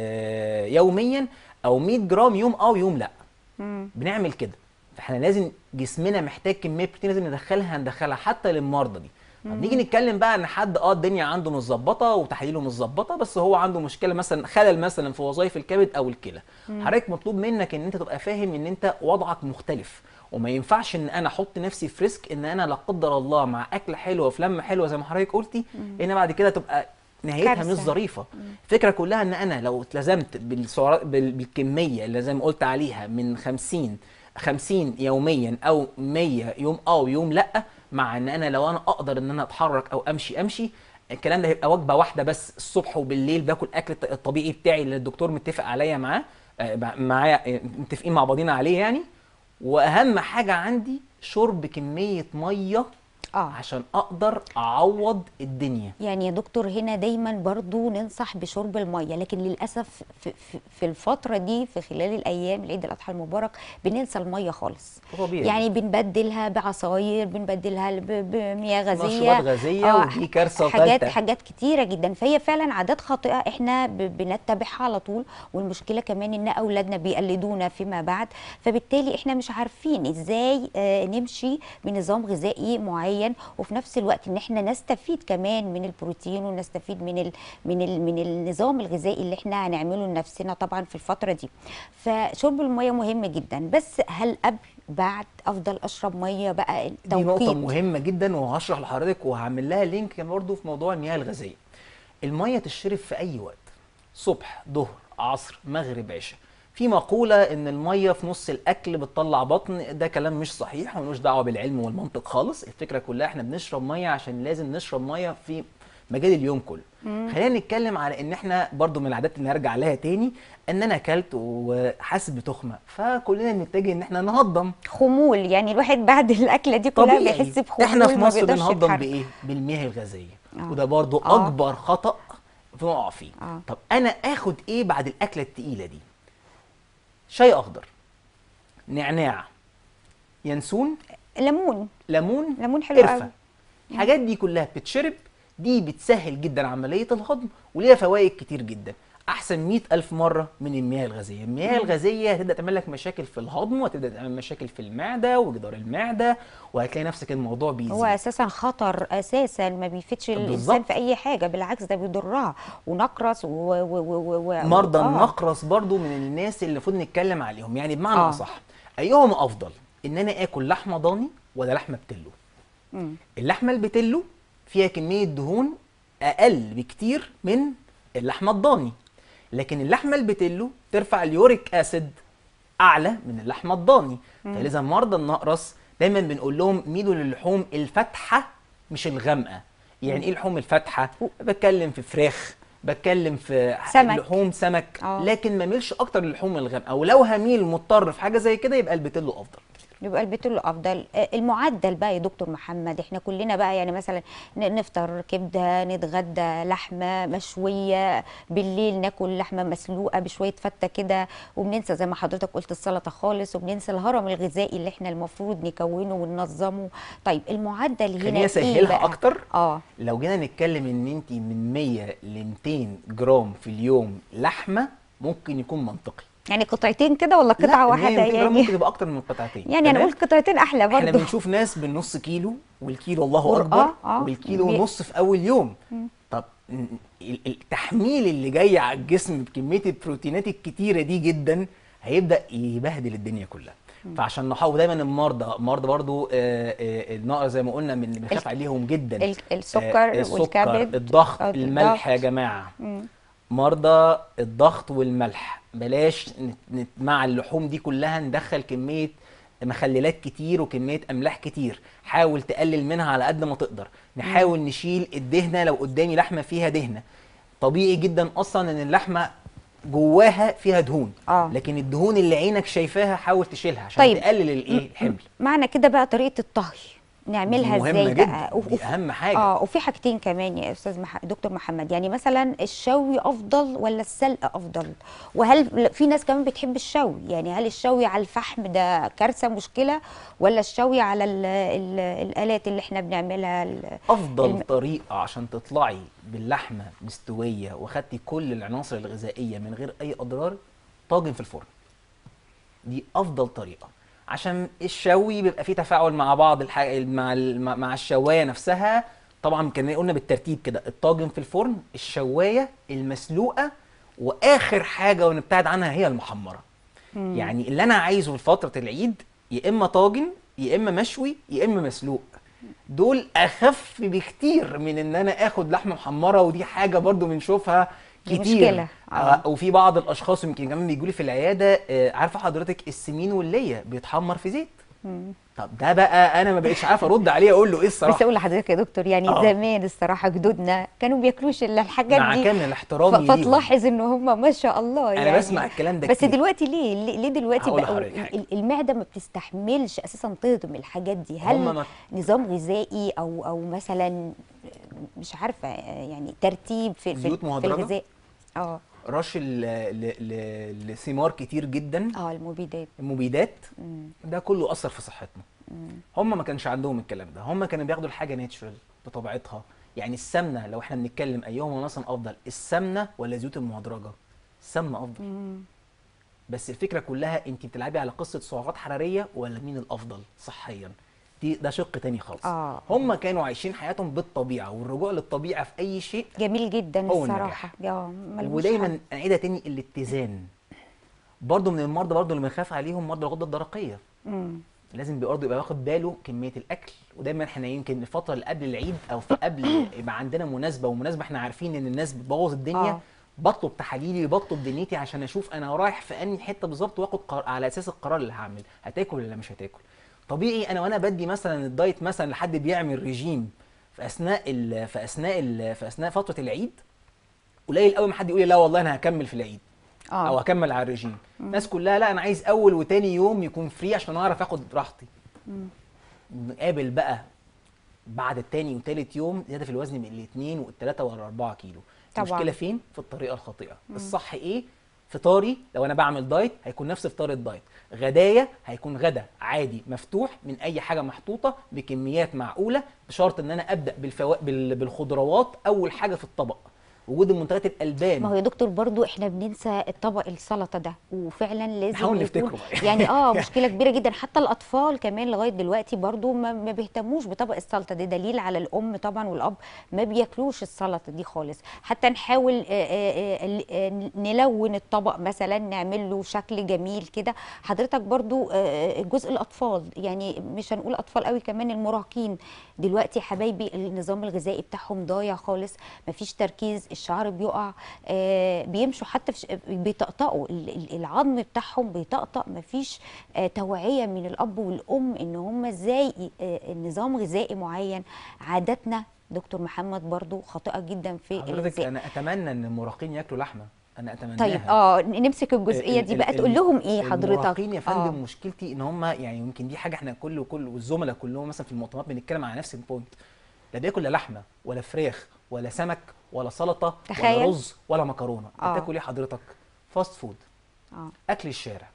آه، يوميا او 100 جرام يوم اه ويوم لا مم. بنعمل كده فاحنا لازم جسمنا محتاج كميه بروتين لازم ندخلها ندخلها حتى للمرضى دي طب نيجي نتكلم بقى ان حد اه الدنيا عنده متظبطه وتحاليله متظبطه بس هو عنده مشكله مثلا خلل مثلا في وظائف الكبد او الكلى حضرتك مطلوب منك ان انت تبقى فاهم ان انت وضعك مختلف وما ينفعش ان انا احط نفسي في ريسك ان انا لا قدر الله مع اكله حلوه في لمه حلوه زي ما حضرتك قلتي ان بعد كده تبقى نهايتها كارثة. مش ظريفه الفكره كلها ان انا لو التزمت بالسعرات بال- بالكميه اللي زي ما قلت عليها من 50 50 يوميا او 100 يوم اه ويوم لا مع ان انا لو انا اقدر ان انا اتحرك او امشي امشي الكلام ده هيبقى وجبه واحده بس الصبح وبالليل باكل اكل الط- الطبيعي بتاعي اللي الدكتور متفق عليا معاه آه، معايا آه، متفقين مع بعضينا عليه يعني واهم حاجه عندي شرب كميه ميه آه. عشان اقدر اعوض الدنيا يعني يا دكتور هنا دايما برضو ننصح بشرب المية لكن للأسف في, في, في الفترة دي في خلال الأيام العيد الأضحى المبارك بننسى المية خالص طبيعي. يعني بنبدلها بعصاير بنبدلها ب- بمياه غازية مشروبات غازية ودي كارثة حاجات تالتة. حاجات كتيرة جدا فهي فعلا عادات خاطئة احنا ب- بنتبعها على طول والمشكلة كمان ان أولادنا بيقلدونا فيما بعد فبالتالي احنا مش عارفين ازاي آه، نمشي بنظام غذائي معين وفي نفس الوقت ان احنا نستفيد كمان من البروتين ونستفيد من ال من ال من النظام الغذائي اللي احنا هنعمله لنفسنا طبعا في الفترة دي فشرب المية مهم جدا بس هل قبل بعد افضل اشرب مية بقى دي نقطة توقيت مهمة جدا وهشرح لحضرتك وهعمل لها لينك كمان برضه في موضوع المياه الغازية. المية تشرب في أي وقت صبح ظهر عصر مغرب عشاء. في مقولة إن المية في نص الأكل بتطلع بطن ده كلام مش صحيح وملوش دعوة بالعلم والمنطق خالص، الفكرة كلها إحنا بنشرب مية عشان لازم نشرب مية في مجال اليوم كله. خلينا نتكلم على إن إحنا برضو من العادات اللي هرجع لها تاني إن أنا أكلت وحاسس بتخمة فكلنا بنتجه إن إحنا نهضم خمول يعني الواحد بعد الاكله دي كلها طبيعي بيحس بخمول احنا في ما مصر بيقدرش بنهضم يتحرك. بايه بالمياه الغازيه آه. وده برضو آه. اكبر خطا بنقع فيه آه. طب انا اخد ايه بعد الاكله التقيله دي شاي اخضر نعناع ينسون ليمون ليمون ليمون حلو قرفه قوي. الحاجات دي كلها بتتشرب دي بتسهل جدا عمليه الهضم وليها فوائد كتير جدا احسن مئة الف مره من المياه الغازيه المياه الغازيه هتبدا تعمل لك مشاكل في الهضم وهتبدا تعمل مشاكل في المعده وجدار المعده وهتلاقي نفسك الموضوع بيزيد هو اساسا خطر اساسا ما بيفيدش الانسان بالظبط. في اي حاجه بالعكس ده بيضرها ونقرس و, و, و, و مرضى آه. النقرس برضو من الناس اللي المفروض نتكلم عليهم يعني بمعنى آه. اصح ايهما افضل ان انا اكل لحمه ضاني ولا لحمه بتلو مم. اللحمه البتلو فيها كميه دهون اقل بكتير من اللحمه الضاني لكن اللحمه البتلو ترفع اليوريك اسيد اعلى من اللحمه الضاني فلذا مرضى النقرس دايما بنقول لهم ميلوا للحوم الفاتحه مش الغامقه يعني ايه اللحوم الفاتحه بتكلم في فراخ بتكلم في سمك. لحوم سمك آه. لكن ما ميلش اكتر للحوم الغامقه ولو هميل مضطر في حاجه زي كده يبقى البتلو افضل يبقى البتلو افضل آه، المعدل بقى يا دكتور محمد احنا كلنا بقى يعني مثلا ن- نفطر كبده نتغدى لحمه مشويه بالليل ناكل لحمه مسلوقه بشويه فته كده وبننسى زي ما حضرتك قلت السلطه خالص وبننسى الهرم الغذائي اللي احنا المفروض نكونه وننظمه طيب المعدل هنا خليني ايه اسهلها بقى؟ اكتر اه لو جينا نتكلم ان انت من 100 ل 200 جرام في اليوم لحمه ممكن يكون منطقي يعني قطعتين كده ولا لا، قطعه 100 واحده 200 جرام ممكن يعني تبقى اكتر من قطعتين يعني تمام؟ هنقول قطعتين احلى احنا برضه بنشوف ناس بالنص كيلو والكيلو الله ور- اكبر آه، آه. والكيلو بي- ونص في اول يوم طب ن- ال- التحميل اللي جاي على الجسم بكميه البروتينات الكتيره دي جدا هيبدا يبهدل الدنيا كلها فعشان نحاول دايما المرضى مرضى برضو آه، آه، النقر زي ما قلنا من اللي بنخاف ال- عليهم جدا ال- السكر آه، السكر والكبد الضغط آه، الملح يا الضغط. جماعه مم. مرضى الضغط والملح بلاش نت- نت- مع اللحوم دي كلها ندخل كمية مخللات كتير وكمية أملاح كتير حاول تقلل منها على قد ما تقدر نحاول نشيل الدهنة لو قدامي لحمة فيها دهنة طبيعي جدا أصلا إن اللحمة جواها فيها دهون آه. لكن الدهون اللي عينك شايفاها حاول تشيلها عشان طيب. تقلل الايه الحمل معنى كده بقى طريقه الطهي نعملها دي مهمة ازاي جدا بقى دي أهم حاجة اه وفي حاجتين كمان يا استاذ مح... دكتور محمد يعني مثلا الشوي افضل ولا السلق افضل وهل في ناس كمان بتحب الشوي يعني هل الشوي على الفحم ده كارثه مشكله ولا الشوي على ال... ال... الالات اللي احنا بنعملها ال... افضل الم- طريقه عشان تطلعي باللحمه مستويه واخدتي كل العناصر الغذائيه من غير اي اضرار طاجن في الفرن دي افضل طريقه عشان الشوي بيبقى فيه تفاعل مع بعض الحاجة مع ال- مع مع الشوايه نفسها طبعا كان قلنا بالترتيب كده الطاجن في الفرن الشوايه المسلوقه واخر حاجه ونبتعد عنها هي المحمره يعني اللي انا عايزه في فتره العيد يا اما طاجن يا اما مشوي يا اما مسلوق دول اخف بكتير من ان انا اخد لحمه محمره ودي حاجه برضو بنشوفها دي كتير مشكلة. آه. آه. وفي بعض الاشخاص يمكن كمان بيجوا لي في العياده آه عارفه حضرتك السمين والليه بيتحمر في زيت طب ده بقى انا ما بقتش عارف ارد عليه اقول له ايه بس الصراحه اقول لحضرتك يا دكتور يعني آه. زمان الصراحه جدودنا كانوا بياكلوش الا الحاجات مع دي كامل احترامي ف- ليهم. فتلاحظ ان هم ما شاء الله انا يعني بسمع الكلام ده بس كتير. دلوقتي ليه ليه ليه دلوقتي هقول بقوا لحضرتك حاجة. ال- المعده ما بتستحملش اساسا تهضم الحاجات دي هل هم ما- نظام غذائي او او مثلا مش عارفه يعني ترتيب في في, زيوت في مهدرجة؟ الغذاء اه رش ل- ل- ل- لثمار كتير جدا اه المبيدات المبيدات مم. ده كله اثر في صحتنا هم ما كانش عندهم الكلام ده هم كانوا بياخدوا الحاجه ناتشرال بطبيعتها يعني السمنه لو احنا بنتكلم ايهما مثلا افضل السمنه ولا الزيوت المهدرجه السمنه افضل مم. بس الفكره كلها انت بتلعبي على قصه سعرات حراريه ولا مين الافضل صحيا دي ده شق تاني خالص آه. هم كانوا عايشين حياتهم بالطبيعه والرجوع للطبيعه في اي شيء جميل جدا هو الصراحه اه ملهوش ودايما حل. اعيدها تاني الاتزان برضه من المرضى برضه اللي بنخاف عليهم مرضى الغده الدرقيه مم. لازم برضه يبقى واخد باله كميه الاكل ودايما احنا يمكن الفتره اللي قبل العيد او في قبل يبقى عندنا مناسبه ومناسبه احنا عارفين ان الناس بتبوظ الدنيا آه. بطلب تحاليلي بطلب دنيتي عشان اشوف انا رايح في انهي حته بالظبط واخد قرار على اساس القرار اللي هعمل هتاكل ولا مش هتاكل طبيعي انا وانا بدي مثلا الدايت مثلا لحد بيعمل ريجيم في اثناء ال في اثناء ال في اثناء فتره العيد قليل قوي ما حد يقول لي لا والله انا هكمل في العيد اه او هكمل على الرجيم الناس كلها لا انا عايز اول وتاني يوم يكون فري عشان اعرف اخد راحتي نقابل بقى بعد التاني وتالت يوم زياده في الوزن من الاثنين والثلاثه والاربعه كيلو طبعاً. المشكله فين في الطريقه الخاطئه الصح ايه فطاري لو انا بعمل دايت هيكون نفس فطار الدايت غدايا هيكون غدا عادي مفتوح من اي حاجه محطوطه بكميات معقوله بشرط ان انا ابدا بالفوا... بال... بالخضروات اول حاجه في الطبق وجود المنتجات الالبان ما هو يا دكتور برضو احنا بننسى الطبق السلطه ده وفعلا لازم نحاول يكون- نفتكره بقى. يعني اه مشكله كبيره جدا حتى الاطفال كمان لغايه دلوقتي برضو ما, ما بيهتموش بطبق السلطه ده دليل على الام طبعا والاب ما بياكلوش السلطه دي خالص حتى نحاول آه، آه، آه، آه، نلون الطبق مثلا نعمل له شكل جميل كده حضرتك برضو آه، جزء الاطفال يعني مش هنقول اطفال قوي كمان المراهقين دلوقتي حبايبي النظام الغذائي بتاعهم ضايع خالص مفيش تركيز الشعر بيقع آه بيمشوا حتى في ش- بيطقطقوا ال- ال- العظم بتاعهم بيطقطق مفيش آه توعيه من الاب والام ان هم ازاي ي- آه نظام غذائي معين عاداتنا دكتور محمد برضو خاطئه جدا في حضرتك الغذاء انا اتمنى ان المراهقين ياكلوا لحمه انا اتمناها طيب اه نمسك الجزئيه ال- دي ال- بقى ال- تقول لهم ايه حضرتك المراهقين يا فندم آه. مشكلتي ان هم يعني يمكن دي حاجه احنا كل كل والزملاء كلهم مثلا في المؤتمرات بنتكلم على نفس البوينت لا بياكل لا لحمه ولا فراخ ولا سمك ولا سلطه ولا تخيل. رز ولا مكرونه آه. بتاكل ايه حضرتك فاست فود اه اكل الشارع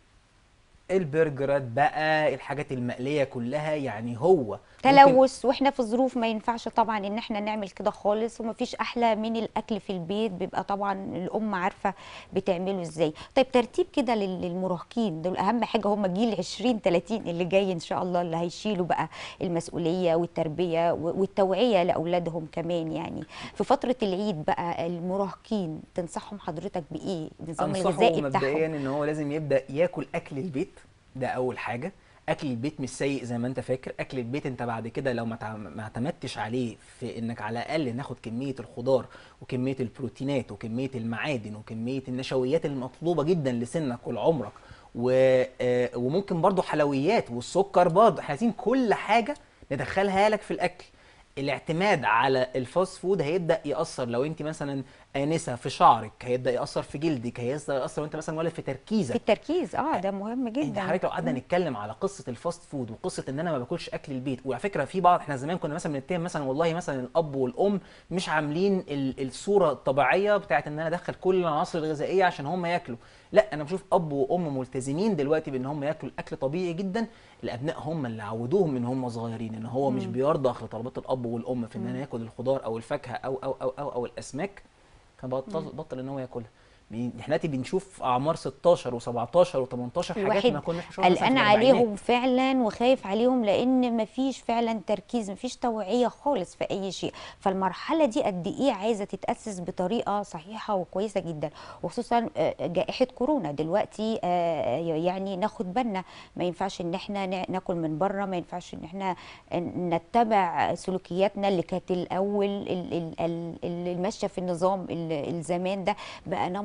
البرجرات بقى الحاجات المقليه كلها يعني هو ممكن- تلوث واحنا في ظروف ما ينفعش طبعا ان احنا نعمل كده خالص ومفيش احلى من الاكل في البيت بيبقى طبعا الام عارفه بتعمله ازاي طيب ترتيب كده لل- للمراهقين دول اهم حاجه هم جيل 20 30 اللي جاي ان شاء الله اللي هيشيلوا بقى المسؤوليه والتربيه و- والتوعيه لاولادهم كمان يعني في فتره العيد بقى المراهقين تنصحهم حضرتك بايه النظام انصحه الغذائي مبدئيا بتاعهم ان هو لازم يبدا ياكل اكل البيت ده اول حاجه اكل البيت مش سيء زي ما انت فاكر اكل البيت انت بعد كده لو ما تع- ما اعتمدتش عليه في انك على الاقل ناخد كميه الخضار وكميه البروتينات وكميه المعادن وكميه النشويات المطلوبه جدا لسنك ولعمرك و... آه، وممكن برضو حلويات والسكر برضو احنا عايزين كل حاجه ندخلها لك في الاكل الاعتماد على الفاست فود هيبدا ياثر لو انت مثلا انسه في شعرك هيبدا ياثر في جلدك هيبدا ياثر لو انت مثلا ولد في في تركيزك التركيز اه ده مهم انت جدا حضرتك لو قعدنا نتكلم على قصه الفاست فود وقصه ان انا ما باكلش اكل البيت وعلى فكره في بعض احنا زمان كنا مثلا بنتهم مثلا والله مثلا الاب والام مش عاملين ال- الصوره الطبيعيه بتاعت ان انا ادخل كل العناصر الغذائيه عشان هم ياكلوا لا انا بشوف اب وام ملتزمين دلوقتي بان هم ياكلوا اكل طبيعي جدا الابناء هم اللي عودوهم من هم صغيرين ان هو مش بيرضخ لطلبات الاب والام في ان انا اكل الخضار او الفاكهه او او او او, أو الاسماك فبطل بطل ان هو ياكلها بي- احنا دلوقتي بنشوف اعمار 16 و17 و18 حاجات الواحد ما كناش بنشوفها مثلاً في قلقان الأربعينات. عليهم فعلا وخايف عليهم لان مفيش فعلا تركيز مفيش توعيه خالص في اي شيء فالمرحله دي قد ايه عايزه تتاسس بطريقه صحيحه وكويسه جدا وخصوصا آه، جائحه كورونا دلوقتي آه، يعني ناخد بالنا ما ينفعش ان احنا نا- ناكل من بره ما ينفعش ان احنا نتبع سلوكياتنا اللي كانت الاول ال- ال- ال- اللي ماشيه في النظام ال- الزمان ده بقى نمط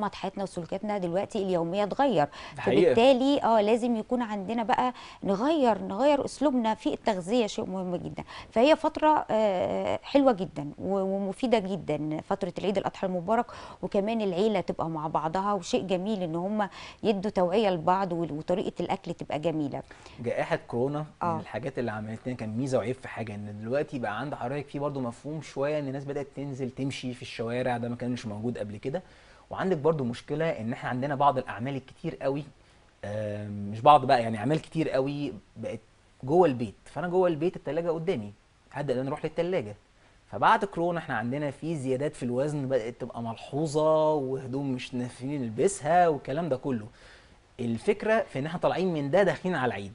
نمط حياتنا وسلوكياتنا دلوقتي اليوميه اتغير ده حقيقة. فبالتالي اه لازم يكون عندنا بقى نغير نغير اسلوبنا في التغذيه شيء مهم جدا فهي فتره آه، حلوه جدا و- ومفيده جدا فتره العيد الاضحى المبارك وكمان العيله تبقى مع بعضها وشيء جميل ان هم يدوا توعيه لبعض وال- وطريقه الاكل تبقى جميله جائحة كورونا آه. من الحاجات اللي عملت لنا كان ميزة وعيب في حاجة ان دلوقتي بقى عند حضرتك في برضه مفهوم شوية ان الناس بدأت تنزل تمشي في الشوارع ده ما كانش موجود قبل كده وعندك برضه مشكلة ان احنا عندنا بعض الاعمال الكتير قوي آم، مش بعض بقى يعني اعمال كتير قوي بقت جوه البيت فانا جوه البيت التلاجة قدامي هبدأ ان انا اروح للتلاجة فبعد كورونا احنا عندنا في زيادات في الوزن بدأت تبقى ملحوظة وهدوم مش نافعين نلبسها والكلام ده كله الفكرة في ان احنا طالعين من ده داخلين على العيد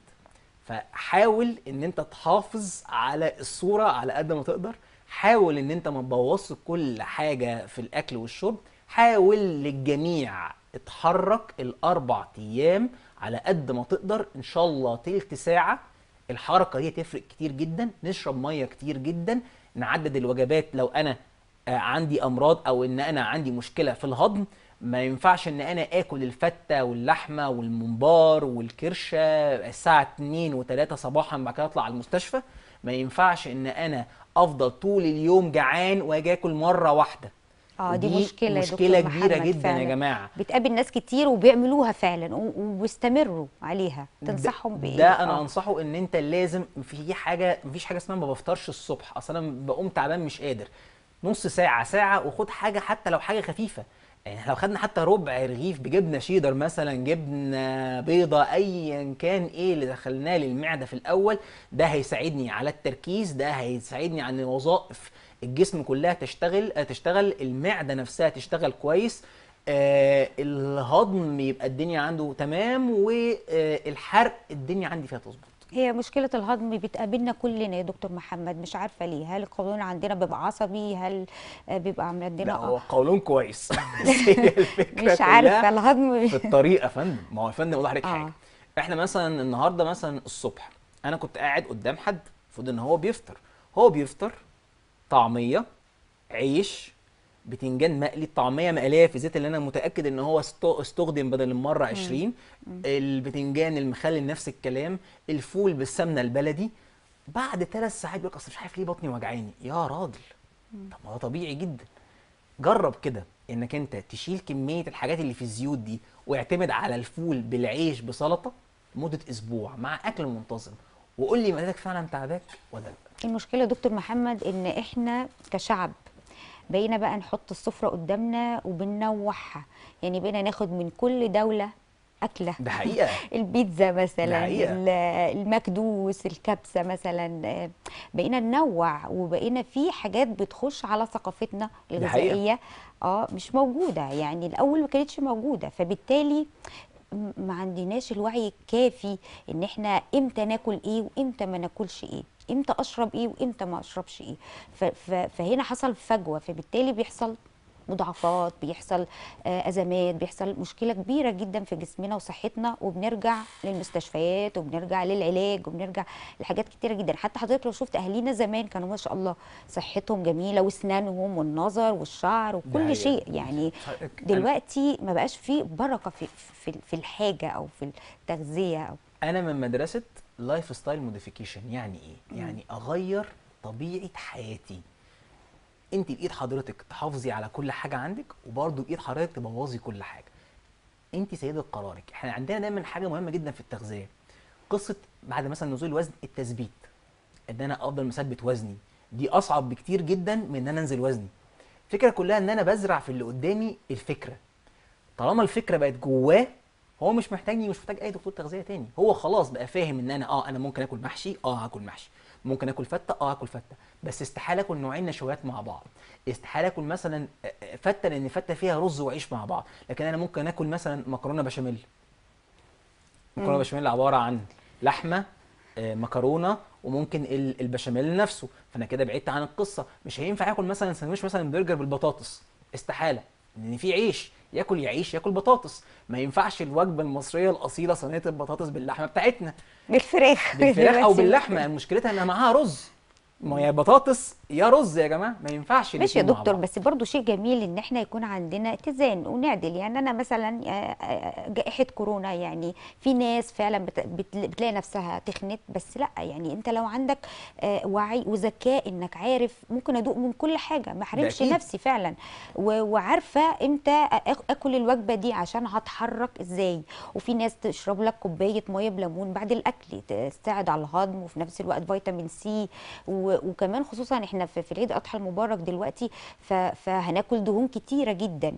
فحاول ان انت تحافظ على الصورة على قد ما تقدر حاول ان انت ما تبوظش كل حاجة في الاكل والشرب حاول للجميع اتحرك الاربع ايام على قد ما تقدر ان شاء الله تلت ساعة الحركة دي تفرق كتير جدا نشرب مية كتير جدا نعدد الوجبات لو انا آه، عندي امراض او ان انا عندي مشكله في الهضم ما ينفعش ان انا اكل الفته واللحمه والممبار والكرشه الساعه 2 و3 صباحا بعد كده اطلع على المستشفى ما ينفعش ان انا افضل طول اليوم جعان واجي اكل مره واحده اه دي ودي مشكله يا مشكله دكتور كبيره محمد جدا فعلا. يا جماعه بتقابل ناس كتير وبيعملوها فعلا و- وبيستمروا عليها تنصحهم بايه ده انا آه. انصحه ان انت لازم في حاجه مفيش حاجه اسمها ما بفطرش الصبح اصل انا بقوم تعبان مش قادر نص ساعه ساعه وخد حاجه حتى لو حاجه خفيفه يعني لو خدنا حتى ربع رغيف بجبنه شيدر مثلا جبنه بيضه ايا كان ايه اللي دخلناه للمعده في الاول ده هيساعدني على التركيز ده هيساعدني على ان وظائف الجسم كلها تشتغل آه، تشتغل المعده نفسها تشتغل كويس آه الهضم يبقى الدنيا عنده تمام والحرق الدنيا عندي فيها تظبط هي مشكلة الهضم بتقابلنا كلنا يا دكتور محمد مش عارفة ليه هل القولون عندنا بيبقى عصبي هل آه، بيبقى عندنا لا آه، هو قولون كويس بس هي الفكره مش عارفة كلها الهضم في الطريقه يا فندم ما هو يا فندم اقول لحضرتك آه. حاجه احنا مثلا النهارده مثلا الصبح انا كنت قاعد قدام حد المفروض ان هو بيفطر هو بيفطر طعميه عيش بتنجان مقلي الطعميه مقليه في زيت اللي انا متاكد ان هو استو- استخدم بدل المره 20 البتنجان المخلل نفس الكلام الفول بالسمنه البلدي بعد ثلاث ساعات بيقول لك اصل مش عارف ليه بطني وجعاني يا راجل طب ما هو طبيعي جدا جرب كده انك انت تشيل كميه الحاجات اللي في الزيوت دي واعتمد على الفول بالعيش بسلطه لمده اسبوع مع اكل منتظم وقول لي معدتك فعلا تعباك ولا لا المشكلة يا دكتور محمد ان احنا كشعب بقينا بقى نحط السفرة قدامنا وبننوعها يعني بقينا ناخد من كل دولة أكلة ده حقيقه البيتزا مثلا حقيقة. ال- المكدوس الكبسة مثلا آه، بقينا ننوع وبقينا في حاجات بتخش على ثقافتنا ده حقيقة. الغذائية اه مش موجودة يعني الأول ما كانتش موجودة فبالتالي م- ما عندناش الوعي الكافي ان احنا امتى ناكل ايه وامتى ما ناكلش ايه امتى اشرب ايه وامتى ما اشربش ايه ف- ف- فهنا حصل فجوة فبالتالي بيحصل مضاعفات بيحصل آه، ازمات بيحصل مشكله كبيره جدا في جسمنا وصحتنا وبنرجع للمستشفيات وبنرجع للعلاج وبنرجع لحاجات كتيره جدا حتى حضرتك لو شفت اهالينا زمان كانوا ما شاء الله صحتهم جميله واسنانهم والنظر والشعر ده وكل حقيقة. شيء يعني حضرتك- أنا- دلوقتي ما بقاش فيه بركه في في في الحاجه او في التغذيه او انا من مدرسه لايف ستايل موديفيكيشن يعني ايه يعني اغير طبيعه حياتي انت بايد حضرتك تحافظي على كل حاجه عندك وبرضه بايد حضرتك تبوظي كل حاجه انت سيده قرارك احنا عندنا دايما حاجه مهمه جدا في التغذيه قصه بعد مثلا نزول الوزن التثبيت ان انا افضل مثبت وزني دي اصعب بكتير جدا من ان انا انزل وزني الفكره كلها ان انا بزرع في اللي قدامي الفكره طالما الفكره بقت جواه هو مش محتاجني مش محتاج اي دكتور تغذيه تاني هو خلاص بقى فاهم ان انا اه انا ممكن اكل محشي اه هاكل محشي ممكن اكل فته اه هاكل فته بس استحاله اكل نوعين نشويات مع بعض استحاله اكل مثلا آه، آه، فته لان فته فيها رز وعيش مع بعض لكن انا ممكن اكل مثلا مكرونه بشاميل مكرونه بشاميل عباره عن لحمه آه، مكرونه وممكن ال- البشاميل نفسه فانا كده بعدت عن القصه مش هينفع اكل مثلا سندوتش مثلا برجر بالبطاطس استحاله لان في عيش ياكل يعيش ياكل بطاطس ما ينفعش الوجبه المصريه الاصيله صينيه البطاطس باللحمه بتاعتنا بالفراخ بالفراخ او دلوقتي. باللحمه مشكلتها انها معاها رز ما يا بطاطس يا رز يا جماعه ما ينفعش ماشي يا الاتنين مع دكتور بعض. بس برضو شيء جميل ان احنا يكون عندنا اتزان ونعدل يعني انا مثلا آه، آه، جائحة كورونا يعني في ناس فعلا بت- بت- بتلاقي نفسها تخنت بس لا يعني انت لو عندك آه، وعي وذكاء انك عارف ممكن ادوق من كل حاجة ما احرمش أكيد. نفسي فعلا و- وعارفة امتى آ- اكل الوجبة دي عشان هتحرك ازاي وفي ناس تشرب لك كوباية مية بليمون بعد الاكل تساعد على الهضم وفي نفس الوقت فيتامين سي و- وكمان خصوصا احنا في في العيد الاضحى المبارك دلوقتي ف- فهناكل دهون كتيره جدا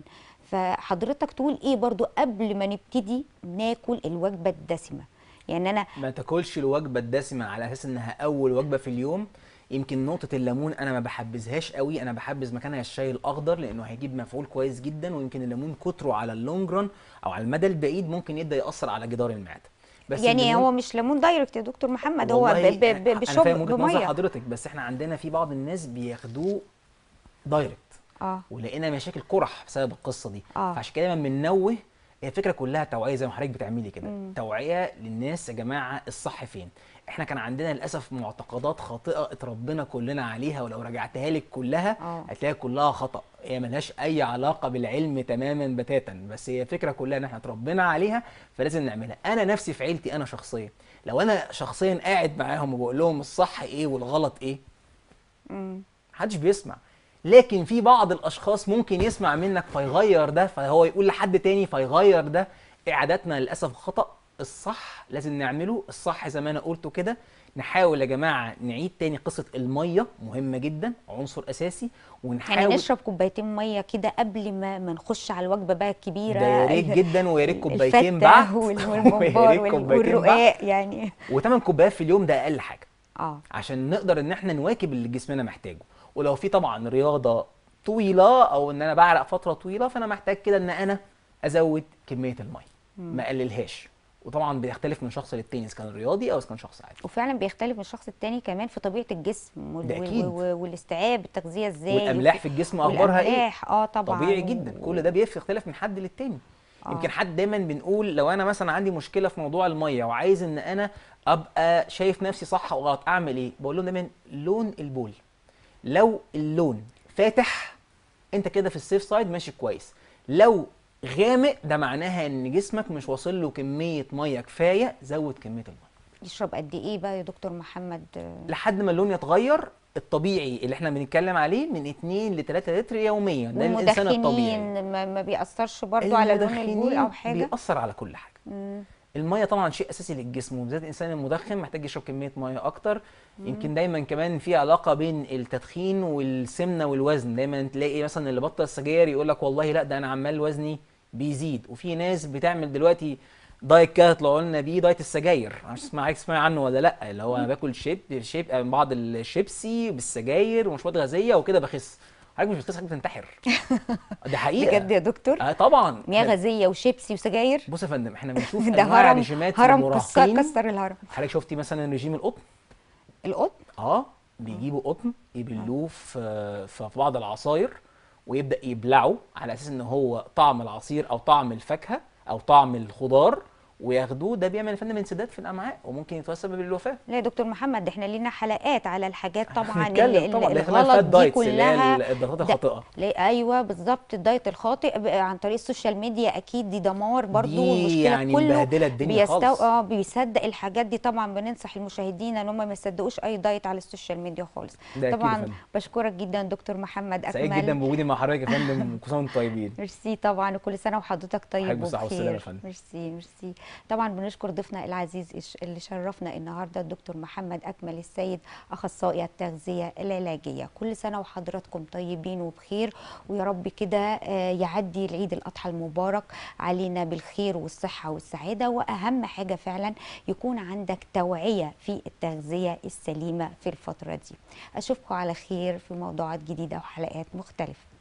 فحضرتك تقول ايه برضو قبل ما نبتدي ناكل الوجبه الدسمه يعني انا ما تاكلش الوجبه الدسمه على اساس انها اول وجبه في اليوم يمكن نقطة الليمون أنا ما بحبذهاش قوي أنا بحبذ مكانها الشاي الأخضر لأنه هيجيب مفعول كويس جدا ويمكن الليمون كتره على اللونج ران أو على المدى البعيد ممكن يبدأ يأثر على جدار المعدة بس يعني الليمون- هو مش ليمون دايركت يا دكتور محمد هو والله ب- ب- ب- أنا بشرب فاهم وجهة نظر بميه حضرتك بس احنا عندنا في بعض الناس بياخدوه دايركت اه ولقينا مشاكل قرح بسبب القصه دي آه. فعشان كده دايما بننوه هي الفكره كلها توعيه زي ما حضرتك بتعملي كده مم. توعيه للناس يا جماعه الصح فين احنا كان عندنا للاسف معتقدات خاطئه اتربينا كلنا عليها ولو رجعتها لك كلها آه. هتلاقي كلها خطا هي ملهاش اي علاقه بالعلم تماما بتاتا بس هي الفكره كلها ان احنا اتربينا عليها فلازم نعملها انا نفسي في عيلتي انا شخصيا لو انا شخصيا قاعد معاهم وبقول لهم الصح ايه والغلط ايه مم. محدش بيسمع لكن في بعض الاشخاص ممكن يسمع منك فيغير ده فهو يقول لحد تاني فيغير ده اعادتنا للاسف خطا الصح لازم نعمله الصح زي ما انا قلته كده نحاول يا جماعه نعيد تاني قصه الميه مهمه جدا عنصر اساسي ونحاول يعني نشرب كوبايتين ميه كده قبل ما ما نخش على الوجبه بقى الكبيره ده يا ريت جدا ويا ريت كوبايتين الفتة بعد وال- ويا والممبار ريت وال- كوبايتين بعد. والرقاق يعني وثمان كوبايات في اليوم ده اقل حاجه اه عشان نقدر ان احنا نواكب اللي جسمنا محتاجه ولو في طبعا رياضه طويله او ان انا بعرق فتره طويله فانا محتاج كده ان انا ازود كميه الميه ما اقللهاش وطبعا بيختلف من شخص للتاني اذا كان رياضي او اذا كان شخص عادي وفعلا بيختلف من الشخص التاني كمان في طبيعه الجسم وال- ده وال- أكيد. وال- والاستيعاب التغذيه ازاي والاملاح في الجسم اخبارها ايه والأملاح، اه طبعا طبيعي و- جدا كل ده بيفرق يختلف من حد للتاني آه. يمكن حد دايما بنقول لو انا مثلا عندي مشكله في موضوع الميه وعايز ان انا ابقى شايف نفسي صح او غلط اعمل ايه بقول لهم دايما لون البول لو اللون فاتح انت كده في السيف سايد ماشي كويس لو غامق ده معناها ان جسمك مش واصل له كميه ميه كفايه زود كميه الميه يشرب قد ايه بقى يا دكتور محمد لحد ما اللون يتغير الطبيعي اللي احنا بنتكلم عليه من 2 ل 3 لتر يوميا ده الانسان الطبيعي والمدخنين ما, ما بيأثرش برضو على لون البول المدخنين او حاجه بيأثر على كل حاجه مم. الميه طبعا شيء اساسي للجسم وبالذات الانسان المدخن محتاج يشرب كميه ميه اكتر يمكن دايما كمان في علاقه بين التدخين والسمنه والوزن دايما تلاقي مثلا اللي بطل السجاير يقول لك والله لا ده انا عمال وزني بيزيد وفي ناس بتعمل دلوقتي دايت كده طلعوا لنا بيه دايت السجاير معرفش تسمع عايز تسمع عنه ولا لا اللي هو انا باكل شيب شيب بعض الشيبسي بالسجاير ومشروبات غازيه وكده بخس حضرتك مش بتخس حضرتك بتنتحر دي حقيقه بجد يا دكتور اه طبعا مياه غازيه وشيبسي وسجاير بص يا فندم احنا بنشوف ده انواع هرم رجيمات هرم كسر للمراهقين كسر الهرم حضرتك شفتي مثلا رجيم القطن القطن اه بيجيبوا قطن يبلوه في في بعض العصاير ويبدا يبلعه على اساس ان هو طعم العصير او طعم الفاكهه او طعم الخضار وياخدوه ده بيعمل يا فندم انسداد في الامعاء وممكن يتسبب بالوفاه لا يا دكتور محمد ده احنا لينا حلقات على الحاجات طبعا هنتكلم ال- طبعا ال- ده اسمها الغلط الفات دي دايتس اللي هي كلها الدايتات ده- الخاطئه لا ايوه بالظبط الدايت الخاطئ بقى عن طريق السوشيال ميديا اكيد دي دمار برضو دي والمشكله يعني كله مبهدله الدنيا بيستو... خالص اه بيصدق الحاجات دي طبعا بننصح المشاهدين ان هم ما يصدقوش اي دايت على السوشيال ميديا خالص ده أكيد يا طبعا فندم. بشكرك جدا دكتور محمد اكمل سعيد جدا بوجودي مع حضرتك يا فندم وكل سنه وانتم طيبين ميرسي طبعا وكل سنه وحضرتك طيب حضرتك بالصحة والسلامة يا وبخير فندم. ميرسي ميرسي طبعا بنشكر ضيفنا العزيز الش- اللي شرفنا النهارده الدكتور محمد اكمل السيد اخصائي التغذيه العلاجيه كل سنه وحضراتكم طيبين وبخير ويا رب كده آه، يعدي العيد الاضحى المبارك علينا بالخير والصحه والسعاده واهم حاجه فعلا يكون عندك توعيه في التغذيه السليمه في الفتره دي اشوفكم على خير في موضوعات جديده وحلقات مختلفه